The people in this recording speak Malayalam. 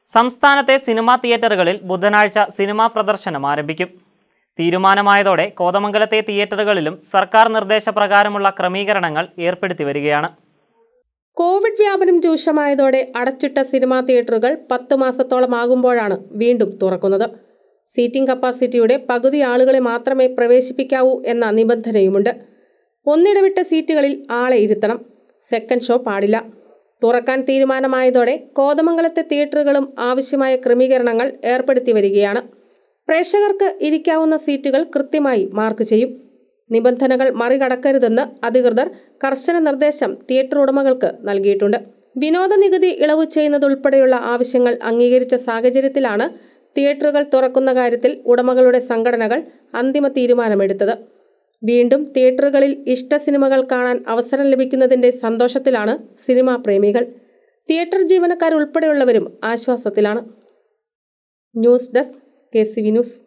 സംസ്ഥാനത്തെ സിനിമാ തിയേറ്ററുകളിൽ ബുധനാഴ്ച സിനിമാ പ്രദർശനം ആരംഭിക്കും തീരുമാനമായതോടെ കോതമംഗലത്തെ തിയേറ്ററുകളിലും സർക്കാർ നിർദ്ദേശപ്രകാരമുള്ള ക്രമീകരണങ്ങൾ ഏർപ്പെടുത്തി വരികയാണ് കോവിഡ് വ്യാപനം രൂക്ഷമായതോടെ അടച്ചിട്ട സിനിമാ തിയേറ്ററുകൾ പത്ത് മാസത്തോളമാകുമ്പോഴാണ് വീണ്ടും തുറക്കുന്നത് സീറ്റിംഗ് കപ്പാസിറ്റിയുടെ പകുതി ആളുകളെ മാത്രമേ പ്രവേശിപ്പിക്കാവൂ എന്ന നിബന്ധനയുമുണ്ട് ഒന്നിടവിട്ട സീറ്റുകളിൽ ആളെ ഇരുത്തണം സെക്കൻഡ് ഷോ പാടില്ല തുറക്കാൻ തീരുമാനമായതോടെ കോതമംഗലത്തെ തിയേറ്ററുകളും ആവശ്യമായ ക്രമീകരണങ്ങൾ ഏർപ്പെടുത്തി വരികയാണ് പ്രേക്ഷകർക്ക് ഇരിക്കാവുന്ന സീറ്റുകൾ കൃത്യമായി മാർക്ക് ചെയ്യും നിബന്ധനകൾ മറികടക്കരുതെന്ന് അധികൃതർ കർശന നിർദ്ദേശം തിയേറ്റർ ഉടമകൾക്ക് നൽകിയിട്ടുണ്ട് വിനോദ നികുതി ഇളവ് ചെയ്യുന്നതുൾപ്പെടെയുള്ള ആവശ്യങ്ങൾ അംഗീകരിച്ച സാഹചര്യത്തിലാണ് തിയേറ്ററുകൾ തുറക്കുന്ന കാര്യത്തിൽ ഉടമകളുടെ സംഘടനകൾ അന്തിമ തീരുമാനമെടുത്തത് വീണ്ടും തിയേറ്ററുകളിൽ ഇഷ്ട സിനിമകൾ കാണാൻ അവസരം ലഭിക്കുന്നതിന്റെ സന്തോഷത്തിലാണ് സിനിമാ പ്രേമികൾ തിയേറ്റർ ജീവനക്കാരുൾപ്പെടെയുള്ളവരും ആശ്വാസത്തിലാണ് news desk K C V news